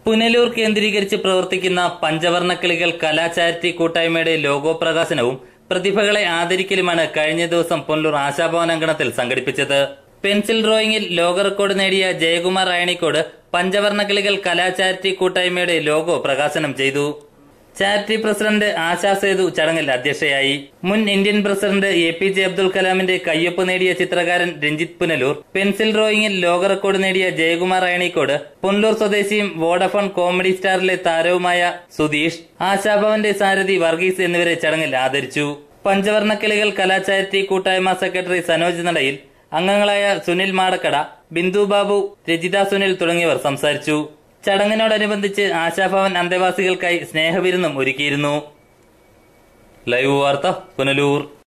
പുനലൂർ കേന്ദ്രീകരിച്ച് പ്രവർത്തിക്കുന്ന പഞ്ചവർണ്ണക്കിളികൾ കലാ ചാരിറ്റി കൂട്ടായ്മയുടെ ലോഗോ പ്രകാശനവും പ്രതിഭകളെ ആദരിക്കലുമാണ് കഴിഞ്ഞ ദിവസം പുനലൂർ ആശാഭവൻ അങ്കണത്തിൽ സംഘടിപ്പിച്ചത് പെൻസിൽ ഡ്രോയിങ്ങിൽ ലോക റെക്കോർഡ് നേടിയ ജയകുമാർ അയണിക്കോട് പഞ്ചവർണ്ണക്കിളികൾ കലാ ചാരിറ്റി കൂട്ടായ്മയുടെ ലോഗോ പ്രകാശനം ചെയ്തു ചാരിറ്റി പ്രസിഡന്റ് ആശാ സേതു ചടങ്ങിൽ അധ്യക്ഷയായി മുൻ Indian president A P J Abdul കലാമിന്റെ കയ്യൊപ്പ് നേടിയ ചിത്രകാരൻ രഞ്ജിത്ത് പുനലൂർ പെൻസിൽ ഡ്രോയിങ്ങിൽ ലോക റെക്കോർഡ് നേടിയ ജയകുമാർ അയണിക്കോട് പുനലൂർ സ്വദേശിയും വോഡഫോൺ കോമഡി സ്റ്റാറിലെ താരവുമായ സുധീഷ് ആശാഭവന്റെ സാരഥി വർഗീസ് എന്നിവരെ ചടങ്ങിൽ ആദരിച്ചു പഞ്ചവർണ്ണക്കിളികൾ കലാ ചാരിറ്റി കൂട്ടായ്മ സെക്രട്ടറി സനോജ് നടയിൽ അംഗങ്ങളായ സുനിൽ മാടക്കട ബിന്ദു ബാബു രജിത സുനിൽ തുടങ്ങിയവർ സംസാരിച്ചു ചടങ്ങിനോടനുബന്ധിച്ച് ആശാഭവൻ അന്തേവാസികൾക്കായി സ്നേഹവിരുന്നും ഒരുക്കിയിരുന്നു ലൈവ് വാർത്ത പുനലൂർ